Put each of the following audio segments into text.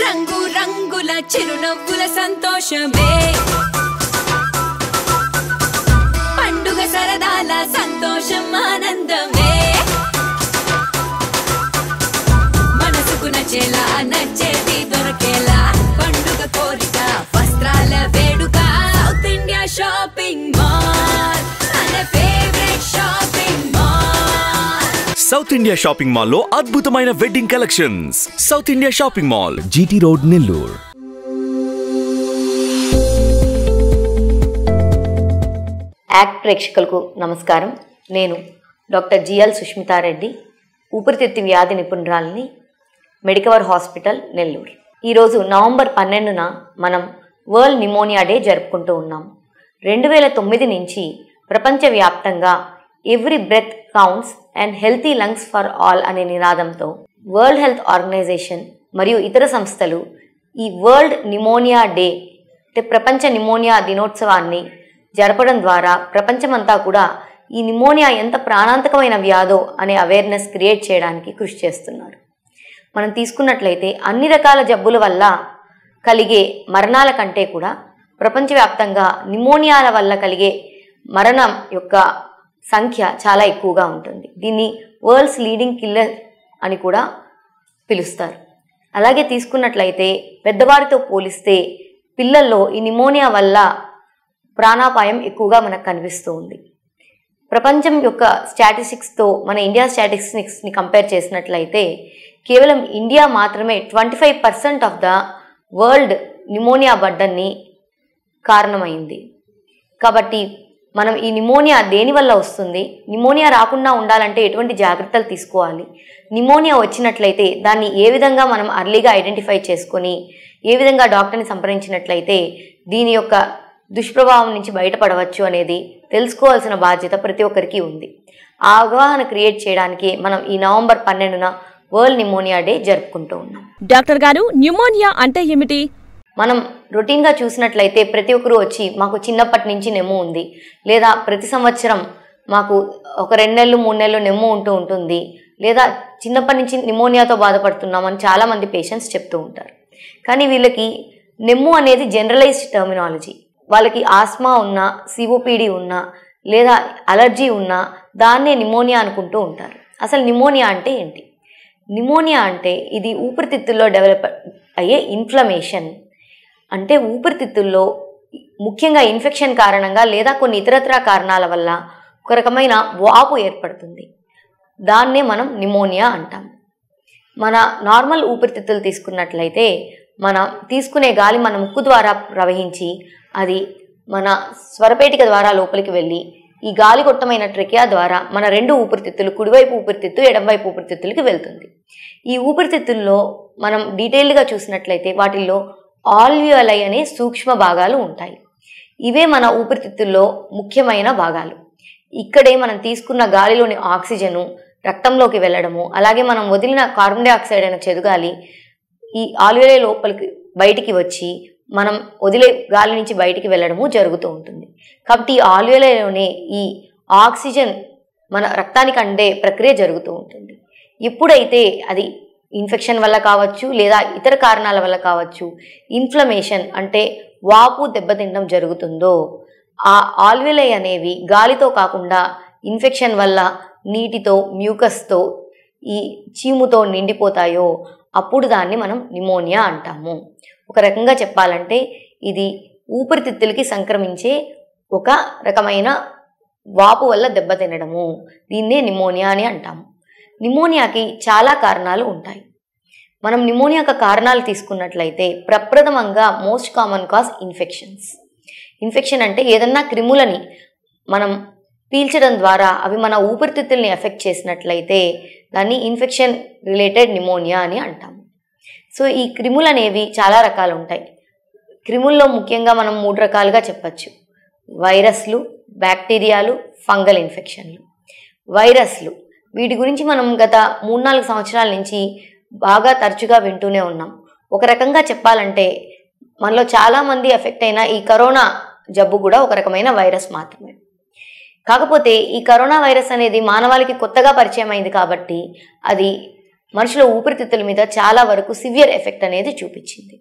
రంగు రంగుల చిరునవ్వుల సంతోషమే పండుగ సరదాల సంతోషం ఆనందమే మనసుకు నచ్చేలా నచ్చేది దొరకేలా పండుగ కోరిక వస్త్రాల వేడుక సౌత్ ఇండియా షాపింగ్ మాల్ మన favourite shopping mall South India shopping మాల్లో అద్భుతమైన wedding collections South India shopping mall GT road Nellore యాక్ట్ ప్రేక్షకులకు నమస్కారం నేను డాక్టర్ జిఎల్ సుష్మితారెడ్డి ఊపిరితిత్తు వ్యాధి నిపుణురాలిని మెడికవర్ హాస్పిటల్ నెల్లూరు ఈరోజు నవంబర్ పన్నెండున మనం వరల్డ్ నిమోనియా డే జరుపుకుంటూ ఉన్నాం రెండు వేల తొమ్మిది నుంచి ప్రపంచవ్యాప్తంగా every breath counts and healthy lungs for all అనే నినాదంతో వరల్డ్ హెల్త్ ఆర్గనైజేషన్ మరియు ఇతర సంస్థలు ఈ వరల్డ్ నిమోనియా డే అంటే ప్రపంచ నిమోనియా దినోత్సవాన్ని జరపడం ద్వారా ప్రపంచమంతా కూడా ఈ నిమోనియా ఎంత ప్రాణాంతకమైన వ్యాధో అనే అవేర్నెస్ క్రియేట్ చేయడానికి కృషి చేస్తున్నారు మనం తీసుకున్నట్లయితే అన్ని రకాల జబ్బుల వల్ల కలిగే మరణాల కంటే కూడా ప్రపంచవ్యాప్తంగా నిమోనియాల వల్ల కలిగే మరణం యొక్క సంఖ్య చాలా ఎక్కువగా ఉంటుంది దీన్ని వరల్డ్స్ లీడింగ్ కిల్లర్ అని కూడా పిలుస్తారు అలాగే తీసుకున్నట్లయితే పెద్దవారితో పోలిస్తే పిల్లల్లో ఈ నిమోనియా వల్ల ప్రాణాపాయం ఎక్కువగా మనకు కనిపిస్తూ ఉంది ప్రపంచం యొక్క స్టాటిస్టిక్స్తో మన ఇండియా స్టాటిస్టిక్స్ని కంపేర్ చేసినట్లయితే కేవలం ఇండియా మాత్రమే twenty five percent of the world pneumonia బడ్డన్ని కారణమైంది కాబట్టి మనం ఈ నిమోనియా దేనివల్ల వస్తుంది నిమోనియా రాకుండా ఉండాలంటే ఎటువంటి జాగ్రత్తలు తీసుకోవాలి నిమోనియా వచ్చినట్లయితే దాన్ని ఏ విధంగా మనం అర్లీగా ఐడెంటిఫై చేసుకొని ఏ విధంగా డాక్టర్ని సంప్రదించినట్లయితే దీని యొక్క దుష్ప్రభావం నుంచి బయటపడవచ్చు అనేది తెలుసుకోవాల్సిన బాధ్యత ప్రతి ఒక్కరికి ఉంది ఆ అవగాహన క్రియేట్ చేయడానికి మనం ఈ నవంబర్ పన్నెండున వరల్డ్ నిమోనియా డే జరుపుకుంటూ ఉన్నాం డాక్టర్ గారు న్యూమోనియా అంటే ఏమిటి మనం రొటీన్గా చూసినట్లయితే ప్రతి ఒక్కరూ వచ్చి మాకు చిన్నప్పటి నుంచి నెమ్ము ఉంది లేదా ప్రతి సంవత్సరం మాకు ఒక రెండు నెలలు మూడు నెలలు నెమ్ము ఉంటూ ఉంటుంది లేదా చిన్నప్పటి నుంచి నిమోనియాతో బాధపడుతున్నామని చాలామంది పేషెంట్స్ చెప్తూ ఉంటారు కానీ వీళ్ళకి నెమ్ము అనేది జనరలైజ్డ్ టర్మినాలజీ వాళ్ళకి ఆస్మా ఉన్నా సిఓపిడి ఉన్నా లేదా అలర్జీ ఉన్నా దాన్నే నిమోనియా అనుకుంటూ ఉంటారు అసలు నిమోనియా అంటే ఏంటి నిమోనియా అంటే ఇది ఊపిరితిత్తుల్లో డెవలప్ అయ్యే ఇన్ఫ్లమేషన్ అంటే ఊపిరితిత్తుల్లో ముఖ్యంగా ఇన్ఫెక్షన్ కారణంగా లేదా కొన్ని ఇతరత్ర కారణాల వల్ల ఒక రకమైన వాపు ఏర్పడుతుంది దాన్నే మనం నిమోనియా అంటాం మన నార్మల్ ఊపిరితిత్తులు తీసుకున్నట్లయితే మన తీసుకునే గాలి మన ముక్కు ద్వారా ప్రవహించి అది మన స్వరపేటిక ద్వారా లోపలికి వెళ్ళి ఈ గాలి కొట్టమైన ట్రెకియా ద్వారా మన రెండు ఊపిరితిత్తులు కుడివైపు ఊపిరితిత్తు ఎడంవైపు ఊపిరితిత్తులకి వెళ్తుంది ఈ ఊపిరితిత్తుల్లో మనం డీటెయిల్డ్గా చూసినట్లయితే వాటిల్లో ఆల్వియోలై అనే సూక్ష్మ భాగాలు ఉంటాయి ఇవే మన ఊపిరితిత్తుల్లో ముఖ్యమైన భాగాలు ఇక్కడే మనం తీసుకున్న గాలిలోని ఆక్సిజను రక్తంలోకి వెళ్ళడము అలాగే మనం వదిలిన కార్బన్ డైఆక్సైడ్ అయిన చెదుగాలి ఈ ఆల్వియోలై లోపలికి బయటికి వచ్చి మనం వదిలే గాలి నుంచి బయటికి వెళ్ళడము జరుగుతూ ఉంటుంది కాబట్టి ఈ ఆల్వియోలైలోనే ఈ ఆక్సిజన్ మన రక్తానికి అందే ప్రక్రియ జరుగుతూ ఉంటుంది ఎప్పుడైతే అది ఇన్ఫెక్షన్ వల్ల కావచ్చు లేదా ఇతర కారణాల వల్ల కావచ్చు ఇన్ఫ్లమేషన్ అంటే వాపు దెబ్బతినడం జరుగుతుందో ఆ ఆల్విలై అనేవి గాలితో కాకుండా ఇన్ఫెక్షన్ వల్ల నీటితో మ్యూకస్తో ఈ చీముతో నిండిపోతాయో అప్పుడు దాన్ని మనం నిమోనియా అంటాము ఒక రకంగా చెప్పాలంటే ఇది ఊపిరితిత్తులకి సంక్రమించే ఒక రకమైన వాపు వల్ల దెబ్బతినడము దీన్నే నిమోనియా అని అంటాము నిమోనియాకి చాలా కారణాలు ఉంటాయి మనం నిమోనియా యొక్క కారణాలు తీసుకున్నట్లయితే ప్రప్రథమంగా most common cause infections infection అంటే ఏదన్నా క్రిములని మనం పీల్చడం ద్వారా అవి మన ఊపిరితిత్తుల్ని ఎఫెక్ట్ చేసినట్లయితే దాన్ని ఇన్ఫెక్షన్ రిలేటెడ్ నిమోనియా అని అంటాము సో ఈ క్రిములు అనేవి చాలా రకాలు ఉంటాయి క్రిముల్లో ముఖ్యంగా మనం మూడు రకాలుగా చెప్పచ్చు వైరస్లు బ్యాక్టీరియాలు ఫంగల్ ఇన్ఫెక్షన్లు వైరస్లు వీటి గురించి మనం గత మూడు నాలుగు సంవత్సరాల నుంచి బాగా తరచుగా వింటూనే ఉన్నాం ఒక రకంగా చెప్పాలంటే మనలో చాలామంది ఎఫెక్ట్ అయిన ఈ కరోనా జబ్బు కూడా ఒక రకమైన వైరస్ మాత్రమే కాకపోతే ఈ కరోనా వైరస్ అనేది మానవాళికి కొత్తగా పరిచయం అయింది కాబట్టి అది మనుషుల ఊపిరితిత్తుల మీద చాలా వరకు సివియర్ ఎఫెక్ట్ అనేది చూపించింది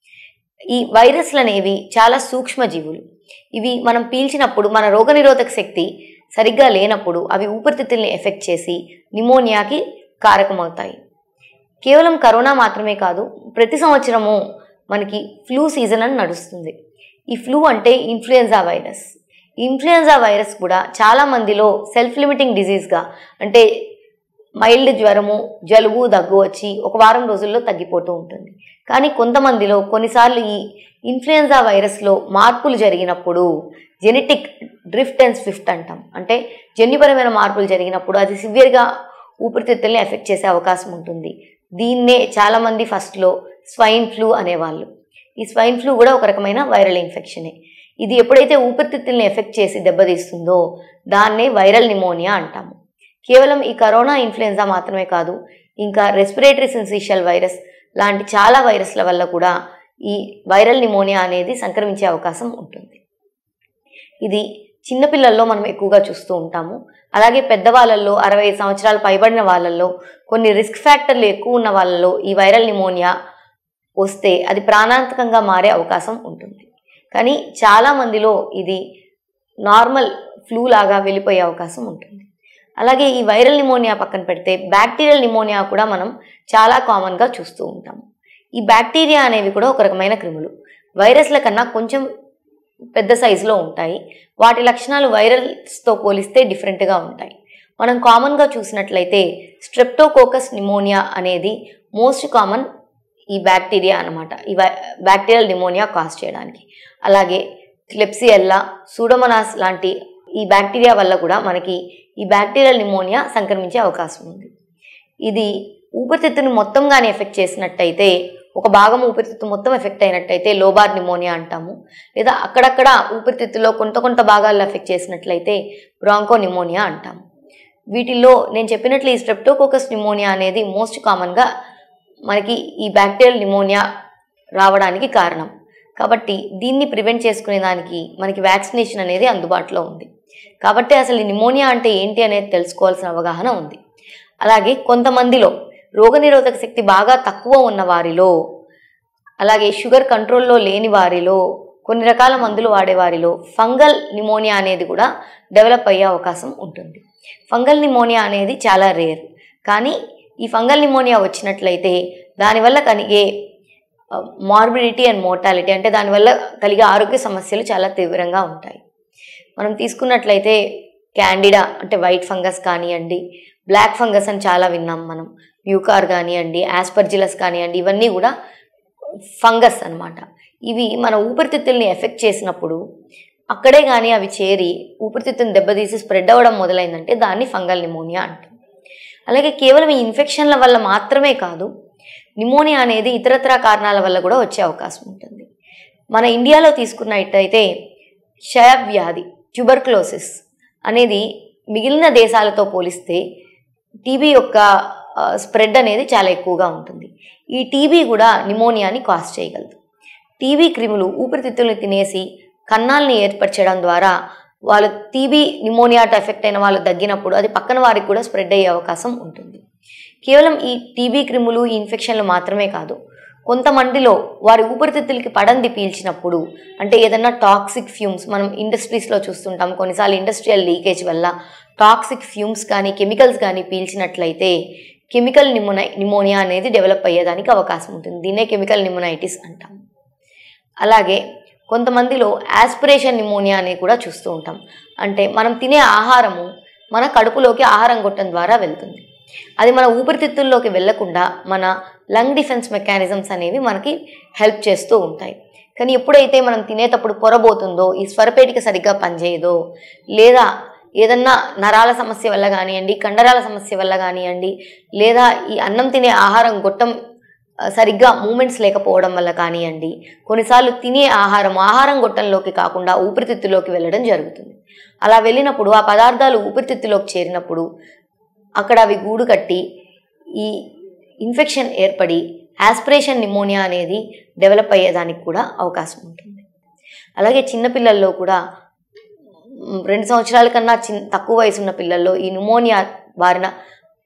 ఈ వైరస్లు అనేవి చాలా సూక్ష్మజీవులు ఇవి మనం పీల్చినప్పుడు మన రోగనిరోధక శక్తి సరిగ్గా లేనప్పుడు అవి ఊపిరితిత్తుల్ని ఎఫెక్ట్ చేసి నిమోనియాకి కారకమవుతాయి కేవలం కరోనా మాత్రమే కాదు ప్రతి సంవత్సరము మనకి ఫ్లూ సీజన్ అని నడుస్తుంది ఈ ఫ్లూ అంటే ఇన్ఫ్లుయెన్జా వైరస్ ఇన్ఫ్లుయెన్జా వైరస్ కూడా చాలా మందిలో సెల్ఫ్ లిమిటింగ్ డిజీజ్గా అంటే మైల్డ్ జ్వరము జలుబు దగ్గు వచ్చి ఒక వారం రోజుల్లో తగ్గిపోతూ ఉంటుంది కానీ కొంతమందిలో కొన్నిసార్లు ఈ ఇన్ఫ్లుయెన్జా వైరస్లో మార్పులు జరిగినప్పుడు జెనెటిక్ డ్రిఫ్ట్ అండ్ స్విఫ్ట్ అంటాం అంటే జన్యుపరమైన మార్పులు జరిగినప్పుడు అది సివియర్గా ఊపిరితిత్తుల్ని ఎఫెక్ట్ చేసే అవకాశం ఉంటుంది దీన్నే చాలామంది ఫస్ట్లో స్వైన్ ఫ్లూ అనేవాళ్ళు ఈ స్వైన్ ఫ్లూ కూడా ఒక రకమైన వైరల్ ఇన్ఫెక్షనే ఇది ఎప్పుడైతే ఊపిరితిత్తుల్ని ఎఫెక్ట్ చేసి దెబ్బతీస్తుందో దాన్నే వైరల్ నిమోనియా అంటాము కేవలం ఈ కరోనా ఇన్ఫ్లుయెన్జా మాత్రమే కాదు ఇంకా రెస్పిరేటరీ సిన్సిషియల్ వైరస్ లాంటి చాలా వైరస్ల వల్ల కూడా ఈ వైరల్ నిమోనియా అనేది సంక్రమించే అవకాశం ఉంటుంది ఇది చిన్నపిల్లల్లో మనం ఎక్కువగా చూస్తూ ఉంటాము అలాగే పెద్దవాళ్ళల్లో అరవై ఐదు సంవత్సరాలు పైబడిన వాళ్ళల్లో కొన్ని రిస్క్ ఫ్యాక్టర్లు ఎక్కువ ఉన్న వాళ్ళలో ఈ వైరల్ నిమోనియా వస్తే అది ప్రాణాంతకంగా మారే అవకాశం ఉంటుంది కానీ చాలా మందిలో ఇది నార్మల్ ఫ్లూ లాగా వెళ్ళిపోయే అవకాశం ఉంటుంది అలాగే ఈ వైరల్ నిమోనియా పక్కన పెడితే బ్యాక్టీరియల్ నిమోనియా కూడా మనం చాలా కామన్గా చూస్తూ ఉంటాము ఈ బ్యాక్టీరియా అనేవి కూడా ఒక రకమైన క్రిములు వైరస్ల కన్నా కొంచెం పెద్ద సైజులో ఉంటాయి వాటి లక్షణాలు వైరల్స్తో పోలిస్తే డిఫరెంట్గా ఉంటాయి మనం కామన్గా చూసినట్లయితే స్ట్రెప్టోకోకస్ నిమోనియా అనేది మోస్ట్ కామన్ ఈ బ్యాక్టీరియా అనమాట ఈ బ్యాక్టీరియల్ నిమోనియా కాజ్ చేయడానికి అలాగే క్లెప్సియల్లా సూడోమనాస్ లాంటి ఈ బ్యాక్టీరియా వల్ల కూడా మనకి ఈ బ్యాక్టీరియల్ నిమోనియా సంక్రమించే అవకాశం ఉంది ఇది ఊపిరితిత్తుని మొత్తంగానే ఎఫెక్ట్ చేసినట్టయితే ఒక భాగం ఊపిరితిత్తు మొత్తం ఎఫెక్ట్ అయినట్టయితే లోబార్ నిమోనియా అంటాము లేదా అక్కడక్కడ ఊపిరితిత్తులో కొంత కొంత భాగాల్లో ఎఫెక్ట్ చేసినట్లయితే బ్రాంకో నిమోనియా అంటాము వీటిల్లో నేను చెప్పినట్లు ఈ స్ట్రెప్టోకోకస్ నిమోనియా అనేది మోస్ట్ కామన్గా మనకి ఈ బ్యాక్టీరియల్ నిమోనియా రావడానికి కారణం కాబట్టి దీన్ని ప్రివెంట్ చేసుకునే దానికి మనకి వ్యాక్సినేషన్ అనేది అందుబాటులో ఉంది కాబట్టి అసలు ఈ నిమోనియా అంటే ఏంటి అనేది తెలుసుకోవాల్సిన అవగాహన ఉంది అలాగే కొంతమందిలో రోగనిరోధక శక్తి బాగా తక్కువ ఉన్న వారిలో అలాగే షుగర్ కంట్రోల్లో లేని వారిలో కొన్ని రకాల మందులు వాడే వారిలో ఫంగల్ నిమోనియా అనేది కూడా డెవలప్ అయ్యే అవకాశం ఉంటుంది ఫంగల్ నిమోనియా అనేది చాలా రేర్ కానీ ఈ ఫంగల్ నిమోనియా వచ్చినట్లయితే దానివల్ల కలిగే మార్బిడిటీ అండ్ మోర్టాలిటీ అంటే దానివల్ల కలిగే ఆరోగ్య సమస్యలు చాలా తీవ్రంగా ఉంటాయి మనం తీసుకున్నట్లయితే క్యాండిడా అంటే వైట్ ఫంగస్ కానివ్వండి బ్లాక్ ఫంగస్ అని చాలా విన్నాం మనం మ్యూకార్ కానివ్వండి ఆస్పర్జిలస్ కానివ్వండి ఇవన్నీ కూడా ఫంగస్ అన్నమాట ఇవి మన ఊపిరితిత్తుల్ని ఎఫెక్ట్ చేసినప్పుడు అక్కడే కానీ అవి చేరి ఊపిరితిత్తుని దెబ్బతీసి స్ప్రెడ్ అవ్వడం మొదలైందంటే దాన్ని ఫంగల్ నిమోనియా అంటాం అలాగే కేవలం ఈ ఇన్ఫెక్షన్ల వల్ల మాత్రమే కాదు నిమోనియా అనేది ఇతరత్ర కారణాల వల్ల కూడా వచ్చే అవకాశం ఉంటుంది మన ఇండియాలో తీసుకున్నట్టయితే క్షయ వ్యాధి ట్యూబర్క్లోసిస్ అనేది మిగిలిన దేశాలతో పోలిస్తే టీబీ యొక్క స్ప్రెడ్ అనేది చాలా ఎక్కువగా ఉంటుంది ఈ టీబీ కూడా నిమోనియాని కాజ్ చేయగలదు టీబీ క్రిములు ఊపిరితిత్తుల్ని తినేసి కన్నాల్ని ఏర్పరచడం ద్వారా వాళ్ళు టీబీ నిమోనియాతో ఎఫెక్ట్ అయిన వాళ్ళు తగ్గినప్పుడు అది పక్కన వారికి కూడా స్ప్రెడ్ అయ్యే అవకాశం ఉంటుంది కేవలం ఈ టీబీ క్రిములు ఈ ఇన్ఫెక్షన్లు మాత్రమే కాదు కొంతమందిలో వారి ఊపిరితిత్తులకి పడంది పీల్చినప్పుడు అంటే ఏదన్నా టాక్సిక్ ఫ్యూమ్స్ మనం ఇండస్ట్రీస్లో చూస్తుంటాం కొన్నిసార్లు ఇండస్ట్రియల్ లీకేజ్ వల్ల టాక్సిక్ ఫ్యూమ్స్ కానీ కెమికల్స్ కానీ పీల్చినట్లయితే కెమికల్ నిమోనై నిమోనియా అనేది డెవలప్ అయ్యేదానికి అవకాశం ఉంటుంది దీన్నే కెమికల్ నిమోనైటిస్ అంటాం అలాగే కొంతమందిలో యాస్పిరేషన్ నిమోనియా అనేది కూడా చూస్తూ ఉంటాం అంటే మనం తినే ఆహారము మన కడుపులోకి ఆహారం గొట్టం ద్వారా వెళ్తుంది అది మన ఊపిరితిత్తుల్లోకి వెళ్లకుండా మన లంగ్ డిఫెన్స్ మెకానిజమ్స్ అనేవి మనకి హెల్ప్ చేస్తూ ఉంటాయి కానీ ఎప్పుడైతే మనం తినేటప్పుడు పొరబోతుందో ఈ స్వరపేటిక సరిగ్గా పనిచేయదో లేదా ఏదన్నా నరాల సమస్య వల్ల కానివ్వండి కండరాల సమస్య వల్ల కానివ్వండి లేదా ఈ అన్నం తినే ఆహారం గొట్టం ఆ, సరిగ్గా మూమెంట్స్ లేకపోవడం వల్ల కానివ్వండి కొన్నిసార్లు తినే ఆహారం ఆహారం గొట్టంలోకి కాకుండా ఊపిరితిత్తులోకి వెళ్ళడం జరుగుతుంది అలా వెళ్ళినప్పుడు ఆ పదార్థాలు ఊపిరితిత్తులోకి చేరినప్పుడు అక్కడ అవి గూడు కట్టి ఈ ఇన్ఫెక్షన్ ఏర్పడి ఆస్పిరేషన్ నిమోనియా అనేది డెవలప్ అయ్యేదానికి కూడా అవకాశం ఉంటుంది అలాగే చిన్నపిల్లల్లో కూడా మ్, రెండు సంవత్సరాల కన్నా చిన్న తక్కువ వయసు ఉన్న పిల్లల్లో ఈ నిమోనియా బారిన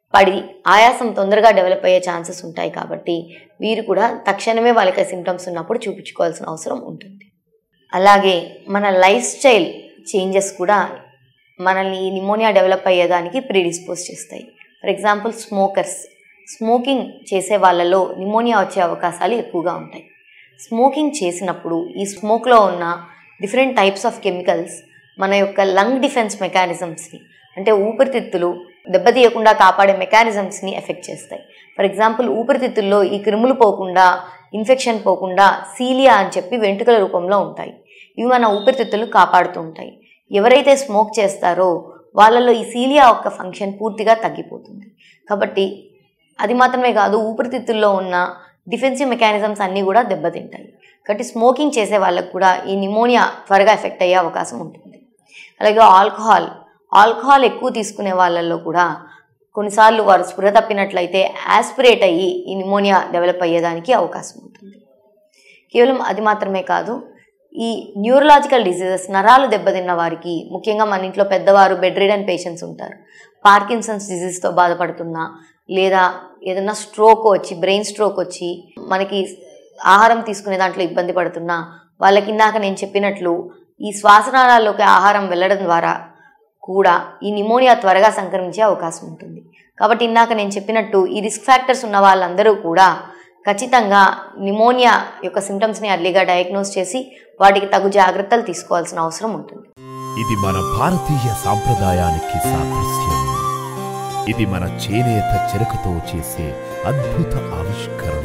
పడి ఆయాసం తొందరగా డెవలప్ అయ్యే ఛాన్సెస్ ఉంటాయి కాబట్టి వీరు కూడా తక్షణమే వాళ్ళకి సిమ్టమ్స్ ఉన్నప్పుడు చూపించుకోవాల్సిన అవసరం ఉంటుంది అలాగే మన లైఫ్ స్టైల్ చేంజెస్ కూడా మనల్ని ఈ నిమోనియా డెవలప్ అయ్యేదానికి ప్రీడిస్పోజ్ చేస్తాయి ఫర్ ఎగ్జాంపుల్ స్మోకర్స్ స్మోకింగ్ చేసే వాళ్ళలో నిమోనియా వచ్చే అవకాశాలు ఎక్కువగా ఉంటాయి స్మోకింగ్ చేసినప్పుడు ఈ స్మోక్లో ఉన్న డిఫరెంట్ టైప్స్ ఆఫ్ కెమికల్స్ మన యొక్క లంగ్ డిఫెన్స్ మెకానిజమ్స్ని అంటే ఊపిరితిత్తులు దెబ్బతీయకుండా కాపాడే మెకానిజమ్స్ని ఎఫెక్ట్ చేస్తాయి ఫర్ ఎగ్జాంపుల్ ఊపిరితిత్తుల్లో ఈ క్రిములు పోకుండా ఇన్ఫెక్షన్ పోకుండా సీలియా అని చెప్పి వెంట్రుకల రూపంలో ఉంటాయి ఇవి మన ఊపిరితిత్తులు కాపాడుతూ ఉంటాయి ఎవరైతే స్మోక్ చేస్తారో వాళ్ళలో ఈ సీలియా యొక్క ఫంక్షన్ పూర్తిగా తగ్గిపోతుంది కాబట్టి అది మాత్రమే కాదు ఊపిరితిత్తుల్లో ఉన్న డిఫెన్సివ్ మెకానిజమ్స్ అన్నీ కూడా దెబ్బతింటాయి కాబట్టి స్మోకింగ్ చేసే వాళ్ళకు కూడా ఈ నిమోనియా త్వరగా ఎఫెక్ట్ అయ్యే అవకాశం ఉంటుంది అలాగే ఆల్కహాల్ ఆల్కహాల్ ఎక్కువ తీసుకునే వాళ్ళల్లో కూడా కొన్నిసార్లు వారు స్పృహ తప్పినట్లయితే యాస్పిరేట్ అయ్యి ఈ నిమోనియా డెవలప్ అయ్యేదానికి అవకాశం ఉంటుంది కేవలం అది మాత్రమే కాదు ఈ న్యూరలాజికల్ డిసీజెస్ నరాలు దెబ్బతిన్న వారికి ముఖ్యంగా మన ఇంట్లో పెద్దవారు బెడ్ రిడన్ పేషెంట్స్ ఉంటారు పార్కిన్సన్స్ డిజీజ్తో బాధపడుతున్నా లేదా ఏదైనా స్ట్రోక్ వచ్చి బ్రెయిన్ స్ట్రోక్ వచ్చి మనకి ఆహారం తీసుకునే దాంట్లో ఇబ్బంది పడుతున్నా వాళ్ళకి ఇందాక నేను చెప్పినట్లు ఈ శ్వాసనాళాల్లోకి ఆహారం వెళ్ళడం ద్వారా కూడా ఈ నిమోనియా త్వరగా సంక్రమించే అవకాశం ఉంటుంది కాబట్టి ఇందాక నేను చెప్పినట్టు ఈ రిస్క్ ఫ్యాక్టర్స్ ఉన్న వాళ్ళందరూ కూడా ఖచ్చితంగా నిమోనియా యొక్క సిమ్టమ్స్ని అర్లీగా డయాగ్నోస్ చేసి వాటికి తగు జాగ్రత్తలు తీసుకోవాల్సిన అవసరం ఉంటుంది ఇది మన భారతీయ సాంప్రదాయానికి సాదృశ్యం ఇది మన చేనేత చెరకుతో చేసే అద్భుత ఆవిష్కరణ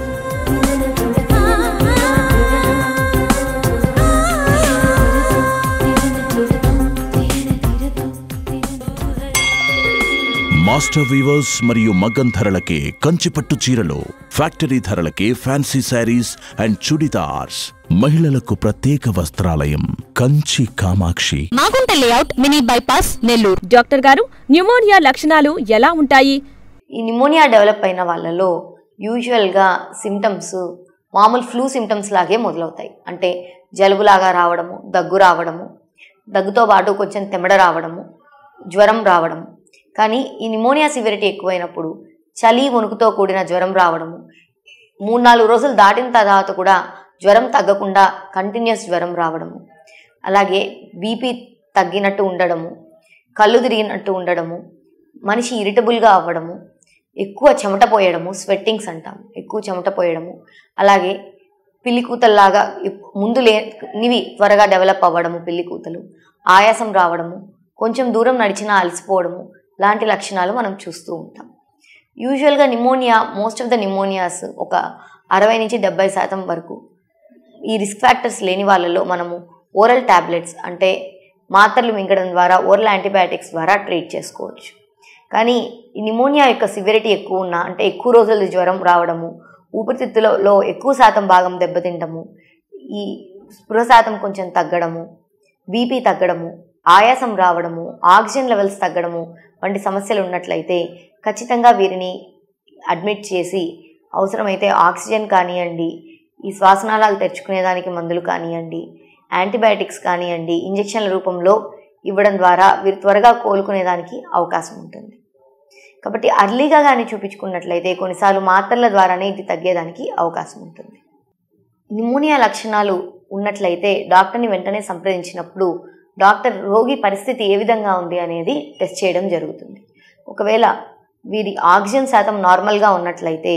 మాస్టర్ వీవర్స్ మరియు మగ్గం ధరలకే కంచిపట్టు చీరలు ఫ్యాక్టరీ ధరలకే ఫ్యాన్సీ శారీస్ అండ్ చుడిదార్స్ మహిళలకు ప్రత్యేక వస్త్రాలయం Kanchi Kamakshi Magunta layout mini bypass Nellore doctor గారు న్యూమోనియా లక్షణాలు ఎలా ఉంటాయి ఈ నిమోనియా డెవలప్ అయిన వాళ్ళలో యూజువల్గా సిమ్టమ్స్ మామూలు ఫ్లూ సిమ్టమ్స్ లాగే మొదలవుతాయి అంటే జలుబులాగా రావడము దగ్గు రావడము దగ్గుతో పాటు కొంచెం తెమడ రావడము జ్వరం రావడము కానీ ఈ నిమోనియా సివిరిటీ ఎక్కువైనప్పుడు చలి వణుకుతో కూడిన జ్వరం రావడము మూడు నాలుగు రోజులు దాటిన తర్వాత కూడా జ్వరం తగ్గకుండా కంటిన్యూస్ జ్వరం రావడము అలాగే బీపీ తగ్గినట్టు ఉండడము కళ్ళు తిరిగినట్టు ఉండడము మనిషి ఇరిటబుల్గా అవ్వడము ఎక్కువ చెమట పోయడము స్వెట్టింగ్స్ అంటాం ఎక్కువ చెమట పోయడము అలాగే పిల్లి కూతల్లాగా ఇప్- ముందు లేనివి త్వరగా డెవలప్ అవ్వడము పిల్లి కూతలు ఆయాసం రావడము కొంచెం దూరం నడిచినా అలసిపోవడము లాంటి లక్షణాలు మనం చూస్తూ ఉంటాం యూజువల్గా pneumonia most of the pneumonias ఒక అరవై నుంచి డెబ్బై శాతం వరకు ఈ రిస్క్ ఫ్యాక్టర్స్ లేని వాళ్ళలో మనము ఓరల్ టాబ్లెట్స్ అంటే మాత్రలు మింగడం ద్వారా ఓరల్ యాంటీబయాటిక్స్ ద్వారా ట్రీట్ చేసుకోవచ్చు కానీ ఈ నిమోనియా యొక్క సివిరిటీ ఎక్కువ ఉన్న అంటే ఎక్కువ రోజులు జ్వరం రావడము ఊపిరితిత్తులలో ఎక్కువ శాతం భాగం దెబ్బతింటము ఈ స్పృహ శాతం కొంచెం తగ్గడము బీపీ తగ్గడము ఆయాసం రావడము ఆక్సిజన్ లెవెల్స్ తగ్గడము వంటి సమస్యలు ఉన్నట్లయితే ఖచ్చితంగా వీరిని అడ్మిట్ చేసి అవసరమైతే ఆక్సిజన్ కానివ్వండి ఈ శ్వాసనాళాలు తెరుచుకునేదానికి మందులు కానివ్వండి యాంటీబయాటిక్స్ కానివ్వండి ఇంజెక్షన్ల రూపంలో ఇవ్వడం ద్వారా వీరు త్వరగా కోలుకునేదానికి అవకాశం ఉంటుంది కాబట్టి అర్లీగా కానీ చూపించుకున్నట్లయితే కొన్నిసార్లు మాత్రల ద్వారానే ఇది తగ్గేదానికి అవకాశం ఉంటుంది నిమోనియా లక్షణాలు ఉన్నట్లయితే డాక్టర్ని వెంటనే సంప్రదించినప్పుడు డాక్టర్ రోగి పరిస్థితి ఏ విధంగా ఉంది అనేది టెస్ట్ చేయడం జరుగుతుంది ఒకవేళ వీరి ఆక్సిజన్ శాతం నార్మల్గా ఉన్నట్లయితే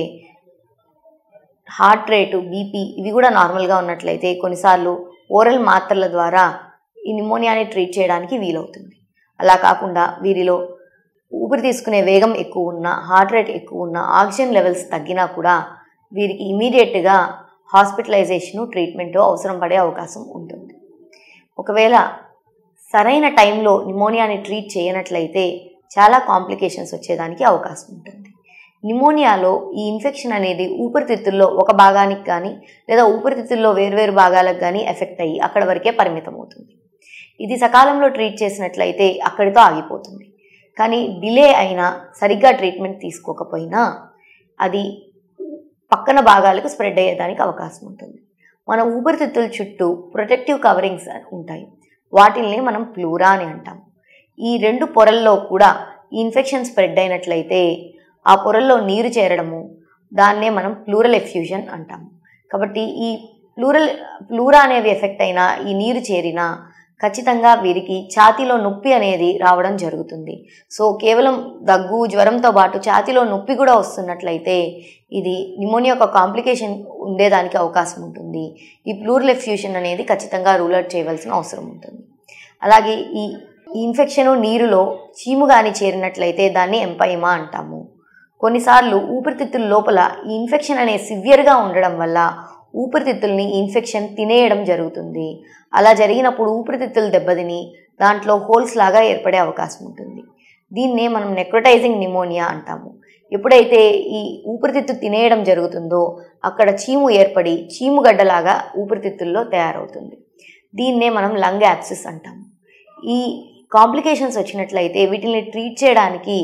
హార్ట్ రేటు బీపీ ఇవి కూడా నార్మల్గా ఉన్నట్లయితే కొన్నిసార్లు ఓరల్ మాత్రల ద్వారా ఈ నిమోనియాని ట్రీట్ చేయడానికి వీలవుతుంది అలా కాకుండా వీరిలో ఊపిరి తీసుకునే వేగం ఎక్కువ ఉన్న హార్ట్ రేట్ ఎక్కువ ఉన్న ఆక్సిజన్ లెవెల్స్ తగ్గినా కూడా వీరికి ఇమీడియట్గా హాస్పిటలైజేషను ట్రీట్మెంట్ అవసరం పడే అవకాశం ఉంటుంది ఒకవేళ సరైన టైంలో నిమోనియాని ట్రీట్ చేయనట్లయితే చాలా కాంప్లికేషన్స్ వచ్చేదానికి అవకాశం ఉంటుంది నిమోనియాలో ఈ ఇన్ఫెక్షన్ అనేది ఊపిరితిత్తుల్లో ఒక భాగానికి కానీ లేదా ఊపిరితిత్తుల్లో వేర్వేరు భాగాలకు కానీ ఎఫెక్ట్ అయ్యి అక్కడ వరకే పరిమితం అవుతుంది ఇది సకాలంలో ట్రీట్ చేసినట్లయితే అక్కడితో ఆగిపోతుంది కానీ డిలే అయినా సరిగ్గా ట్రీట్మెంట్ తీసుకోకపోయినా అది పక్కన భాగాలకు స్ప్రెడ్ అయ్యేదానికి అవకాశం ఉంటుంది మన ఊపిరితిత్తుల చుట్టూ ప్రొటెక్టివ్ కవరింగ్స్ ఉంటాయి వాటిల్ని మనం ప్లూరా అని అంటాం ఈ రెండు పొరల్లో కూడా ఈ ఇన్ఫెక్షన్ స్ప్రెడ్ అయినట్లయితే ఆ పొరల్లో నీరు చేరడము దాన్నే మనం ప్లూరల్ ఎఫ్యూజన్ అంటాము కాబట్టి ఈ ప్లూరల్ ప్లూరా అనేవి ఎఫెక్ట్ అయినా ఈ నీరు చేరినా ఖచ్చితంగా వీరికి ఛాతీలో నొప్పి అనేది రావడం జరుగుతుంది సో కేవలం దగ్గు జ్వరంతో పాటు ఛాతీలో నొప్పి కూడా వస్తున్నట్లయితే ఇది నిమోనియా యొక్క కాంప్లికేషన్ ఉండేదానికి అవకాశం ఉంటుంది ఈ ప్లూరల్ ఎఫ్యూషన్ అనేది ఖచ్చితంగా రూల్ అవుట్ చేయవలసిన అవసరం ఉంటుంది అలాగే ఈ ఈ ఇన్ఫెక్షన్ నీరులో చీము కానీ చేరినట్లయితే దాన్ని ఎంపైమా అంటాము కొన్నిసార్లు ఊపిరితిత్తుల లోపల ఈ ఇన్ఫెక్షన్ అనే సివియర్గా ఉండడం వల్ల ఊపిరితిత్తుల్ని ఈ ఇన్ఫెక్షన్ తినేయడం జరుగుతుంది అలా జరిగినప్పుడు ఊపిరితిత్తులు దెబ్బతిని దాంట్లో హోల్స్ లాగా ఏర్పడే అవకాశం ఉంటుంది దీన్నే మనం నెక్రోటైజింగ్ నిమోనియా అంటాము ఎప్పుడైతే ఈ ఊపిరితిత్తు తినేయడం జరుగుతుందో అక్కడ చీము ఏర్పడి చీము గడ్డలాగా ఊపిరితిత్తుల్లో తయారవుతుంది దీన్నే మనం లంగ్ యాప్సిస్ అంటాము ఈ కాంప్లికేషన్స్ వచ్చినట్లయితే వీటిని ట్రీట్ చేయడానికి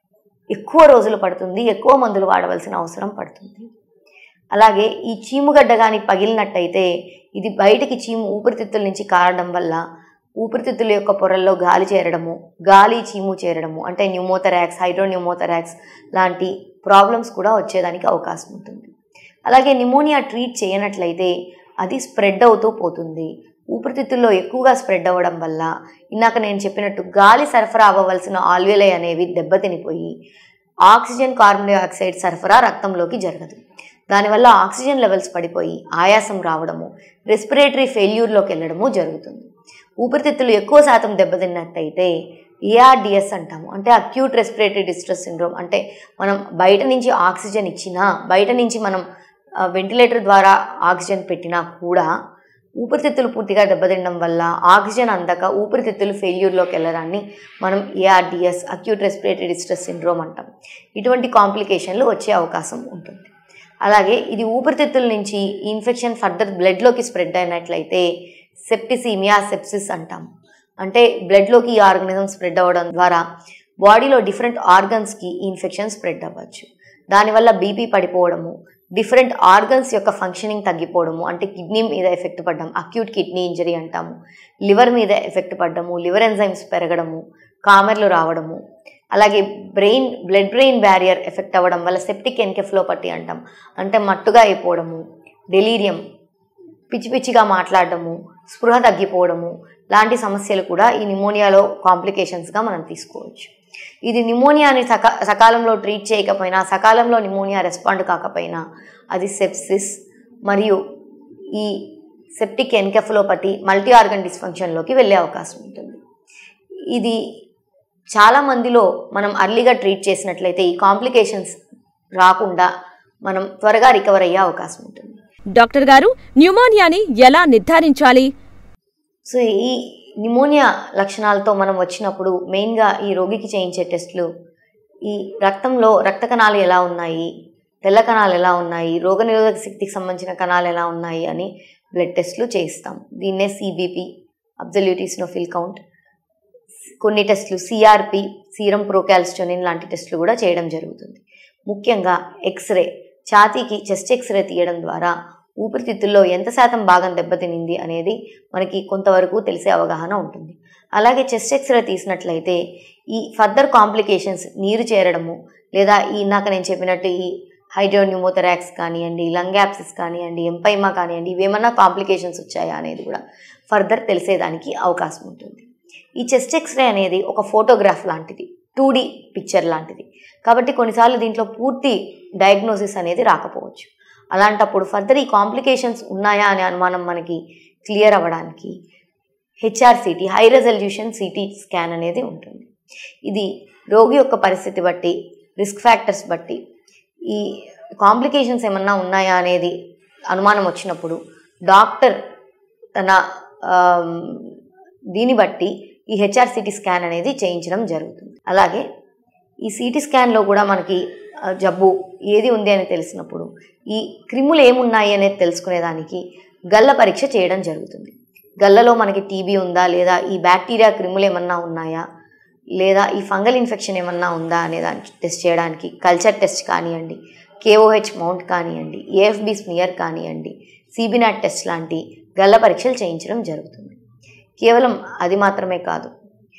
ఎక్కువ రోజులు పడుతుంది ఎక్కువ మందులు వాడవలసిన అవసరం పడుతుంది అలాగే ఈ చీముగడ్డ కానీ పగిలినట్టయితే ఇది బయటికి చీము ఊపిరితిత్తుల నుంచి కారడం వల్ల ఊపిరితిత్తుల యొక్క పొరల్లో గాలి చేరడము గాలి చీము చేరడము అంటే న్యూమోథెరాక్స్ హైడ్రోన్యూమోథెరాక్స్ లాంటి ప్రాబ్లమ్స్ కూడా వచ్చేదానికి అవకాశం ఉంటుంది అలాగే నిమోనియా ట్రీట్ చేయనట్లయితే అది స్ప్రెడ్ అవుతూ పోతుంది ఊపిరితిత్తుల్లో ఎక్కువగా స్ప్రెడ్ అవ్వడం వల్ల ఇందాక నేను చెప్పినట్టు గాలి సరఫరా అవ్వవలసిన ఆల్వేలై అనేవి దెబ్బతినిపోయి ఆక్సిజన్ కార్బన్ డైఆక్సైడ్ సరఫరా రక్తంలోకి జరగదు దానివల్ల ఆక్సిజన్ లెవెల్స్ పడిపోయి ఆయాసం రావడము రెస్పిరేటరీ ఫెయిల్యూర్లోకి వెళ్ళడము జరుగుతుంది ఊపిరితిత్తులు ఎక్కువ శాతం దెబ్బతిన్నట్టయితే ఏఆర్డిఎస్ అంటాము అంటే అక్యూట్ రెస్పిరేటరీ డిస్ట్రెస్ సిండ్రోమ్ అంటే మనం బయట నుంచి ఆక్సిజన్ ఇచ్చినా బయట నుంచి మనం వెంటిలేటర్ ద్వారా ఆక్సిజన్ పెట్టినా కూడా ఊపిరితిత్తులు పూర్తిగా దెబ్బతినడం వల్ల ఆక్సిజన్ అందక ఊపిరితిత్తులు ఫెయిల్యూర్లోకి వెళ్ళడాన్ని మనం ARDS acute respiratory distress syndrome అంటాం ఇటువంటి కాంప్లికేషన్లు వచ్చే అవకాశం ఉంటుంది అలాగే ఇది ఊపిరితిత్తుల నుంచి ఈ ఇన్ఫెక్షన్ ఫర్దర్ బ్లడ్లోకి స్ప్రెడ్ అయినట్లయితే సెప్టిసీమియా సెప్సిస్ అంటాం అంటే బ్లడ్లోకి ఈ ఆర్గనిజం స్ప్రెడ్ అవ్వడం ద్వారా బాడీలో డిఫరెంట్ ఆర్గన్స్కి ఈ ఇన్ఫెక్షన్ స్ప్రెడ్ అవ్వచ్చు దానివల్ల బీపీ పడిపోవడము డిఫరెంట్ ఆర్గన్స్ యొక్క ఫంక్షనింగ్ తగ్గిపోవడము అంటే కిడ్నీ మీద ఎఫెక్ట్ పడ్డం అక్యూట్ కిడ్నీ ఇంజరీ అంటాము లివర్ మీద ఎఫెక్ట్ పడ్డము లివర్ ఎంజైమ్స్ పెరగడము కామెర్లు రావడము అలాగే brain blood brain barrier effect అవ్వడం వల్ల సెప్టిక్ ఎన్కెఫ్లోపతి అంటాం అంటే మట్టుగా అయిపోవడము డెలీరియం పిచ్చి పిచ్చిగా మాట్లాడడము స్పృహ తగ్గిపోవడము లాంటి సమస్యలు కూడా ఈ నిమోనియాలో కాంప్లికేషన్స్గా మనం తీసుకోవచ్చు ఇది నిమోనియాని సకా సకాలంలో ట్రీట్ చేయకపోయినా సకాలంలో నిమోనియా రెస్పాండ్ కాకపోయినా అది సెప్సిస్ మరియు ఈ సెప్టిక్ ఎన్కెఫలోపతి మల్టీ ఆర్గన్ డిస్ఫంక్షన్లోకి వెళ్ళే అవకాశం ఉంటుంది ఇది చాలా మందిలో మనం అర్లీగా ట్రీట్ చేసినట్లయితే ఈ కాంప్లికేషన్స్ రాకుండా మనం త్వరగా రికవర్ అయ్యే అవకాశం ఉంటుంది డాక్టర్ గారు న్యూమోనియాని ఎలా నిర్ధారించాలి సో ఈ నిమోనియా లక్షణాలతో మనం వచ్చినప్పుడు మెయిన్గా ఈ రోగికి చేయించే టెస్టులు ఈ రక్తంలో రక్త కణాలు ఎలా ఉన్నాయి తెల్ల కణాలు ఎలా ఉన్నాయి రోగనిరోధక శక్తికి సంబంధించిన కణాలు ఎలా ఉన్నాయి అని బ్లడ్ టెస్టులు చేయిస్తాం దీన్నే సిబిపి అబ్జల్యూట్ ఈస్నోఫిల్ కౌంట్ కొన్ని టెస్టులు సిఆర్పి సీరం ప్రోకాల్స్టోనిన్ లాంటి టెస్టులు కూడా చేయడం జరుగుతుంది ముఖ్యంగా ఎక్స్రే ఛాతీకి చెస్ట్ ఎక్స్రే తీయడం ద్వారా ఊపిరితిత్తుల్లో ఎంత శాతం భాగం దెబ్బతినింది అనేది మనకి కొంతవరకు తెలిసే అవగాహన ఉంటుంది అలాగే చెస్ట్ ఎక్స్రే తీసినట్లయితే ఈ ఫర్దర్ కాంప్లికేషన్స్ నీరు చేరడము లేదా ఈ ఇందాక నేను చెప్పినట్టు ఈ హైడ్రోన్యూమోథెరాక్స్ కానివ్వండి లంగ్ యాప్సిస్ కానివ్వండి ఎంపైమా కానివ్వండి ఇవేమన్నా కాంప్లికేషన్స్ వచ్చాయా అనేది కూడా ఫర్దర్ తెలిసేదానికి అవకాశం ఉంటుంది ఈ చెస్ట్ ఎక్స్రే అనేది ఒక ఫోటోగ్రాఫ్ లాంటిది టూ డి పిక్చర్ లాంటిది కాబట్టి కొన్నిసార్లు దీంట్లో పూర్తి డయాగ్నోసిస్ అనేది రాకపోవచ్చు అలాంటప్పుడు ఫర్దర్ ఈ కాంప్లికేషన్స్ ఉన్నాయా అనే అనుమానం మనకి క్లియర్ అవ్వడానికి HRCT high resolution CT scan అనేది ఉంటుంది ఇది రోగి యొక్క పరిస్థితి బట్టి రిస్క్ ఫ్యాక్టర్స్ బట్టి ఈ కాంప్లికేషన్స్ ఏమన్నా ఉన్నాయా అనేది అనుమానం వచ్చినప్పుడు డాక్టర్ తన ఆమ్, దీన్ని బట్టి ఈ హెచ్ఆర్సిటీ స్కాన్ అనేది చేయించడం జరుగుతుంది అలాగే ఈ సిటీ స్కాన్లో కూడా మనకి ఆ, జబ్బు ఏది ఉంది అని తెలిసినప్పుడు ఈ క్రిములు ఏమున్నాయి అనేది తెలుసుకునేదానికి గల్ల పరీక్ష చేయడం జరుగుతుంది గల్లలో మనకి టీబీ ఉందా లేదా ఈ బ్యాక్టీరియా క్రిములు ఏమన్నా ఉన్నాయా లేదా ఈ ఫంగల్ ఇన్ఫెక్షన్ ఏమన్నా ఉందా అనే దానికి టెస్ట్ చేయడానికి కల్చర్ టెస్ట్ కానివ్వండి కేఓహెచ్ మౌంట్ కానివ్వండి ఏఎఫ్బి స్మియర్ కానివ్వండి సిబినాట్ టెస్ట్ లాంటి గల్ల పరీక్షలు చేయించడం జరుగుతుంది కేవలం అది మాత్రమే కాదు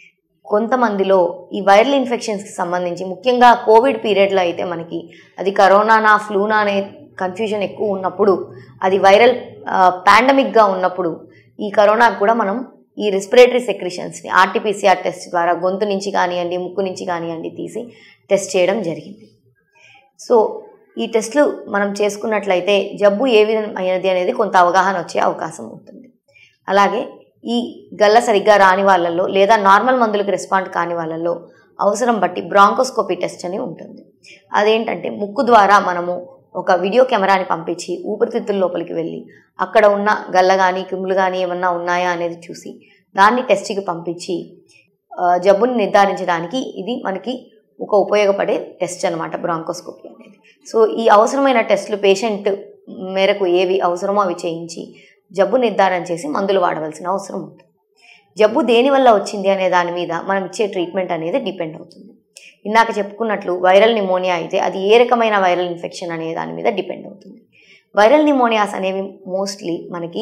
కొంతమందిలో ఈ వైరల్ ఇన్ఫెక్షన్స్కి సంబంధించి ముఖ్యంగా కోవిడ్ పీరియడ్లో అయితే మనకి అది కరోనానా ఫ్లూనా అనే కన్ఫ్యూజన్ ఎక్కువ ఉన్నప్పుడు అది వైరల్ పాండమిక్గా ఉన్నప్పుడు ఈ కరోనాకు కూడా మనం ఈ రెస్పిరేటరీ సెక్రిషన్స్ని ఆర్టీపీసీఆర్ టెస్ట్ ద్వారా గొంతు నుంచి కానివ్వండి ముక్కు నుంచి కానివ్వండి తీసి టెస్ట్ చేయడం జరిగింది సో ఈ టెస్ట్లు మనం చేసుకున్నట్లయితే జబ్బు ఏ విధమైనది అనేది కొంత అవగాహన వచ్చే అవకాశం ఉంటుంది అలాగే ఈ గల్ల సరిగ్గా రాని వాళ్ళల్లో లేదా నార్మల్ మందులకు రెస్పాండ్ కాని వాళ్ళల్లో అవసరం బట్టి బ్రాంకోస్కోపీ టెస్ట్ అని ఉంటుంది అదేంటంటే ముక్కు ద్వారా మనము ఒక వీడియో కెమెరాని పంపించి ఊపిరితిత్తుల లోపలికి వెళ్ళి అక్కడ ఉన్న గల్ల కానీ క్రిములు కానీ ఏమన్నా ఉన్నాయా అనేది చూసి దాన్ని టెస్ట్కి పంపించి ఆ, జబ్బుని నిర్ధారించడానికి ఇది మనకి ఒక ఉపయోగపడే టెస్ట్ అనమాట బ్రాంకోస్కోపీ అనేది సో ఈ అవసరమైన టెస్టులు పేషెంట్ మేరకు ఏవి అవసరమో అవి చేయించి జబ్బు నిర్ధారణ చేసి మందులు వాడవలసిన అవసరం ఉంటుంది జబ్బు దేని వల్ల వచ్చింది అనే దాని మీద మనం ఇచ్చే ట్రీట్మెంట్ అనేది డిపెండ్ అవుతుంది ఇందాక చెప్పుకున్నట్లు వైరల్ నిమోనియా అయితే అది ఏ రకమైన వైరల్ ఇన్ఫెక్షన్ అనే దాని మీద డిపెండ్ అవుతుంది వైరల్ నిమోనియాస్ అనేవి మోస్ట్లీ మనకి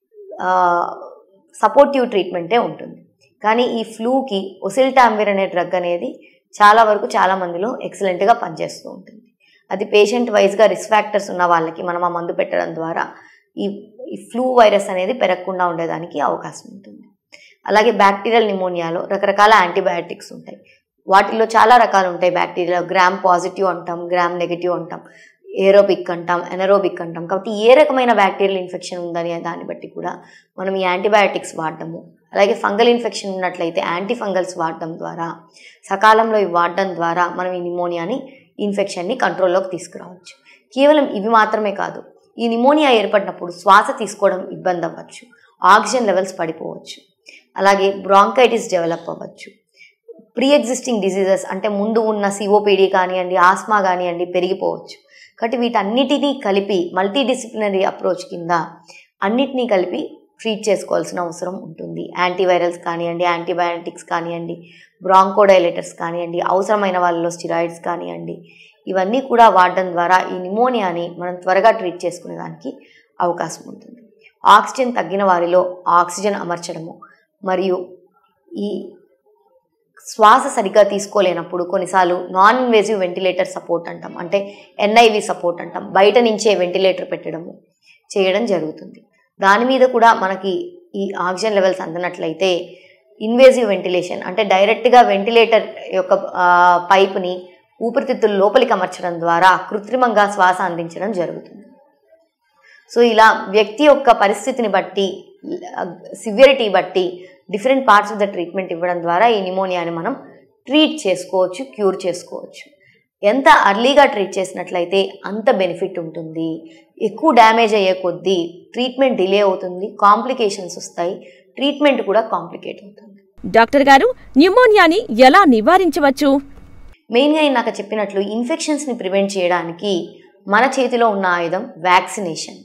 సపోర్టివ్ ట్రీట్మెంటే ఉంటుంది కానీ ఈ ఫ్లూకి ఒసిల్టాంబిర్ అనే డ్రగ్ అనేది చాలా వరకు చాలా మందిలో ఎక్సలెంట్గా పనిచేస్తూ ఉంటుంది అది పేషెంట్ వైజ్గా రిస్క్ ఫ్యాక్టర్స్ ఉన్న వాళ్ళకి మనం ఆ మందు పెట్టడం ద్వారా ఈ ఈ ఫ్లూ వైరస్ అనేది పెరగకుండా ఉండేదానికి అవకాశం ఉంటుంది అలాగే బ్యాక్టీరియల్ నిమోనియాలో రకరకాల యాంటీబయాటిక్స్ ఉంటాయి వాటిల్లో చాలా రకాలు ఉంటాయి బ్యాక్టీరియా గ్రామ్ పాజిటివ్ అంటాం గ్రామ్ నెగిటివ్ అంటాం ఏరోబిక్ అంటాం ఎనరోబిక్ అంటాం కాబట్టి ఏ రకమైన బ్యాక్టీరియల్ ఇన్ఫెక్షన్ ఉందని దాన్ని బట్టి కూడా మనం ఈ యాంటీబయాటిక్స్ వాడటము అలాగే ఫంగల్ ఇన్ఫెక్షన్ ఉన్నట్లయితే యాంటీ ఫంగల్స్ వాడడం ద్వారా సకాలంలో ఇవి వాడడం ద్వారా మనం ఈ నిమోనియాని ఇన్ఫెక్షన్ని కంట్రోల్లోకి తీసుకురావచ్చు కేవలం ఇవి మాత్రమే కాదు ఈ నిమోనియా ఏర్పడినప్పుడు శ్వాస తీసుకోవడం ఇబ్బంది అవ్వచ్చు ఆక్సిజన్ లెవెల్స్ పడిపోవచ్చు అలాగే బ్రాంకైటిస్ డెవలప్ అవ్వచ్చు ప్రీ ఎగ్జిస్టింగ్ డిసీజెస్ అంటే ముందు ఉన్న సిఓపిడి కానివ్వండి ఆస్మా కానివ్వండి పెరిగిపోవచ్చు కాబట్టి వీటన్నిటినీ కలిపి మల్టీ డిసిప్లినరీ అప్రోచ్ కింద అన్నిటినీ కలిపి ట్రీట్ చేసుకోవాల్సిన అవసరం ఉంటుంది యాంటీవైరల్స్ కానివ్వండి యాంటీబయాటిక్స్ కానివ్వండి బ్రాంకోడైలేటర్స్ కానివ్వండి అవసరమైన వాళ్ళలో స్టిరాయిడ్స్ కానివ్వండి ఇవన్నీ కూడా వాడడం ద్వారా ఈ నిమోనియాని మనం త్వరగా ట్రీట్ చేసుకునేదానికి అవకాశం ఉంటుంది ఆక్సిజన్ తగ్గిన వారిలో ఆక్సిజన్ అమర్చడము మరియు ఈ శ్వాస సరిగ్గా తీసుకోలేనప్పుడు కొన్నిసార్లు నాన్ ఇన్వేజివ్ వెంటిలేటర్ సపోర్ట్ అంటాం అంటే ఎన్ఐవి సపోర్ట్ అంటాం బయట నుంచే వెంటిలేటర్ పెట్టడము చేయడం జరుగుతుంది దాని మీద కూడా మనకి ఈ ఆక్సిజన్ లెవెల్స్ అందనట్లయితే ఇన్వేజివ్ వెంటిలేషన్ అంటే డైరెక్ట్గా వెంటిలేటర్ యొక్క ఆ, పైపుని ఊపిరితిత్తుల లోపలికి అమర్చడం ద్వారా కృత్రిమంగా శ్వాస అందించడం జరుగుతుంది సో ఇలా వ్యక్తి యొక్క పరిస్థితిని బట్టి సివియరిటీ బట్టి different parts of the treatment ఇవ్వడం ద్వారా ఈ నిమోనియాని మనం ట్రీట్ చేసుకోవచ్చు క్యూర్ చేసుకోవచ్చు ఎంత అర్లీగా ట్రీట్ చేసినట్లయితే అంత బెనిఫిట్ ఉంటుంది ఎక్కువ డ్యామేజ్ అయ్యే కొద్దీ ట్రీట్మెంట్ డిలే అవుతుంది కాంప్లికేషన్స్ వస్తాయి ట్రీట్మెంట్ కూడా కాంప్లికేట్ అవుతుంది డాక్టర్ గారు న్యూమోనియాని ఎలా నివారించవచ్చు మెయిన్గా ఇందాక చెప్పినట్లు ఇన్ఫెక్షన్స్ని ప్రివెంట్ చేయడానికి మన చేతిలో ఉన్న ఆయుధం వ్యాక్సినేషన్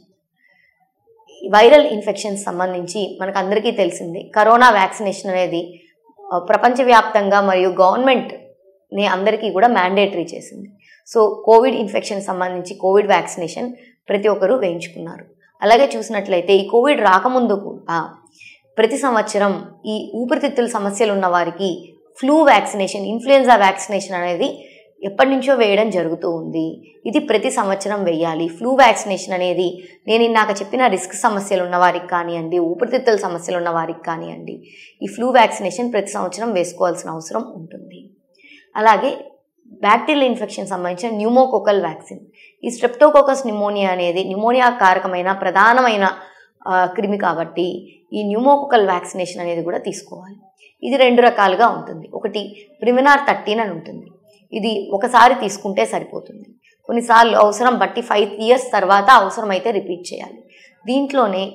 వైరల్ ఇన్ఫెక్షన్స్ సంబంధించి మనకు అందరికీ తెలిసింది కరోనా వ్యాక్సినేషన్ అనేది ఆ, ప్రపంచవ్యాప్తంగా మరియు గవర్నమెంట్ని అందరికీ కూడా మ్యాండేటరీ చేసింది సో కోవిడ్ ఇన్ఫెక్షన్ సంబంధించి కోవిడ్ వ్యాక్సినేషన్ ప్రతి ఒక్కరూ వేయించుకున్నారు అలాగే చూసినట్లయితే ఈ కోవిడ్ రాకముందు కూడా ప్రతి సంవత్సరం ఈ ఊపిరితిత్తుల సమస్యలు ఉన్న వారికి ఫ్లూ వ్యాక్సినేషన్ ఇన్ఫ్లుయెన్జా వ్యాక్సినేషన్ అనేది ఎప్పటి నుంచో వేయడం జరుగుతూ ఉంది ఇది ప్రతి సంవత్సరం వేయాలి ఫ్లూ వ్యాక్సినేషన్ అనేది నేను ఇందాక చెప్పిన రిస్క్ సమస్యలు ఉన్న వారికి కానివ్వండి ఊపిరితిత్తుల సమస్యలు ఉన్న వారికి కానివ్వండి ఈ ఫ్లూ వ్యాక్సినేషన్ ప్రతి సంవత్సరం వేసుకోవాల్సిన అవసరం ఉంటుంది అలాగే బ్యాక్టీరియల్ ఇన్ఫెక్షన్ సంబంధించిన న్యూమోకోకల్ వ్యాక్సిన్ ఈ స్ట్రెప్టోకోకస్ న్యూమోనియా అనేది న్యూమోనియా కారకమైన ప్రధానమైన ఆ, క్రిమి కాబట్టి ఈ న్యూమోకోకల్ వ్యాక్సినేషన్ అనేది కూడా తీసుకోవాలి ఇది రెండు రకాలుగా ఉంటుంది ఒకటి ప్రిమినార్ థర్టీన్ అని ఉంటుంది ఇది ఒకసారి తీసుకుంటే సరిపోతుంది కొన్నిసార్లు అవసరం బట్టి ఫైవ్ ఇయర్స్ తర్వాత అవసరమైతే రిపీట్ చేయాలి దీంట్లోనే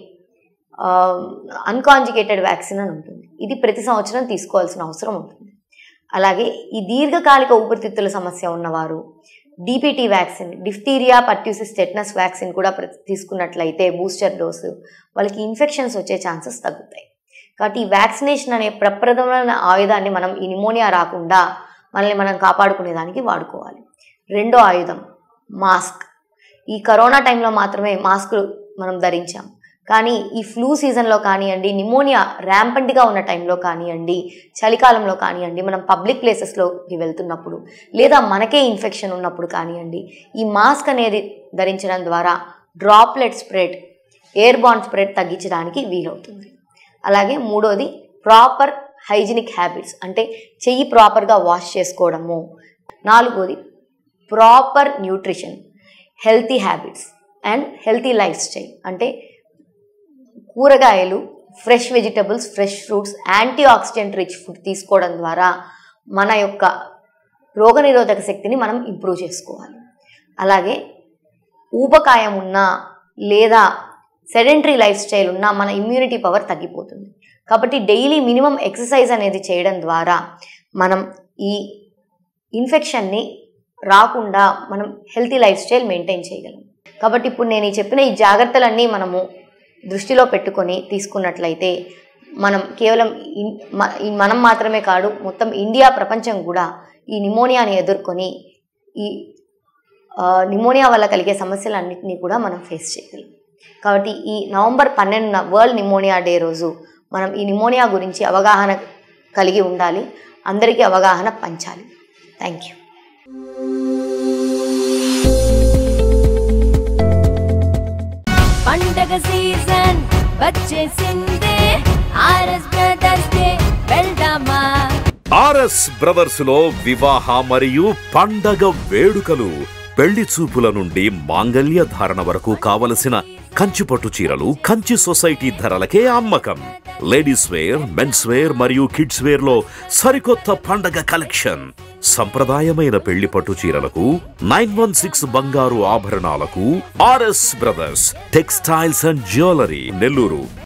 అన్కాంజికేటెడ్ వ్యాక్సిన్ అని ఉంటుంది ఇది ప్రతి సంవత్సరం తీసుకోవాల్సిన అవసరం ఉంటుంది అలాగే ఈ దీర్ఘకాలిక ఊపిరితిత్తుల సమస్య ఉన్నవారు DPT vaccine diphtheria pertussis tetanus vaccine కూడా ప్ర- తీసుకున్నట్లయితే బూస్టర్ డోసు వాళ్ళకి ఇన్ఫెక్షన్స్ వచ్చే ఛాన్సెస్ తగ్గుతాయి కాబట్టి ఈ వ్యాక్సినేషన్ అనే ప్రప్రదమైన ఆయుధాన్ని మనం ఈ నిమోనియా రాకుండా మనల్ని మనం కాపాడుకునేదానికి వాడుకోవాలి రెండో ఆయుధం మాస్క్ ఈ కరోనా టైంలో మాత్రమే మాస్క్ మనం ధరించాం కానీ ఈ ఫ్లూ సీజన్లో కానివ్వండి నిమోనియా ర్యాంపంట్గా ఉన్న టైంలో కానివ్వండి చలికాలంలో కానివ్వండి మనం పబ్లిక్ ప్లేసెస్లోకి వెళ్తున్నప్పుడు లేదా మనకే ఇన్ఫెక్షన్ ఉన్నప్పుడు కానివ్వండి ఈ మాస్క్ అనేది ధరించడం ద్వారా droplet spread airborne spread తగ్గించడానికి వీలవుతుంది అలాగే మూడోది ప్రాపర్ హైజీనిక్ హ్యాబిట్స్ అంటే చెయ్యి ప్రాపర్గా వాష్ చేసుకోవడము నాలుగోది proper nutrition healthy habits and healthy lifestyle అంటే కూరగాయలు fresh vegetables fresh fruits antioxidant rich food తీసుకోవడం ద్వారా మన యొక్క రోగనిరోధక శక్తిని మనం ఇంప్రూవ్ చేసుకోవాలి అలాగే ఊబకాయం ఉన్నా లేదా సెడెంటరీ లైఫ్ స్టైల్ ఉన్నా మన ఇమ్యూనిటీ పవర్ తగ్గిపోతుంది కాబట్టి డైలీ మినిమం ఎక్సర్సైజ్ అనేది చేయడం ద్వారా మనం ఈ ఇన్ఫెక్షన్ని రాకుండా మనం హెల్తీ లైఫ్ స్టైల్ మెయింటైన్ చేయగలం కాబట్టి ఇప్పుడు నేను ఈ చెప్పిన ఈ జాగ్రత్తలన్నీ మనము దృష్టిలో పెట్టుకొని తీసుకున్నట్లయితే మనం కేవలం ఇన్- మ- ఈ మనం మాత్రమే కాదు మొత్తం ఇండియా ప్రపంచం కూడా ఈ నిమోనియాని ఎదుర్కొని ఈ ఆ, నిమోనియా వల్ల కలిగే సమస్యలన్నింటినీ కూడా మనం ఫేస్ చేయగలం కాబట్టి ఈ నవంబర్ పన్నెండున వరల్డ్ నిమోనియా డే రోజు మనం ఈ నిమోనియా గురించి అవగాహన కలిగి ఉండాలి అందరికీ అవగాహన పంచాలి థ్యాంక్ యూ పండగ సీజన్ వచ్చేసిందే ఆర్ఎస్ బ్రదర్స్ డే వెళ్దామా ఆర్ఎస్ బ్రదర్స్ లో వివాహ మరియు పండగ వేడుకలు పెళ్లి చూపుల నుండి మాంగల్య ధారణ వరకు కావలసిన కంచి పట్టు చీరలు కంచి సొసైటీ ధరలకే అమ్మకం లేడీస్ వేర్ మెన్స్ వేర్ మరియు కిడ్స్ వేర్ లో సరికొత్త పండగ కలెక్షన్ సంప్రదాయమైన పెళ్లి పట్టు చీరలకు నైన్ వన్ సిక్స్ బంగారు ఆభరణాలకు RS Brothers textiles and jewellery Nellore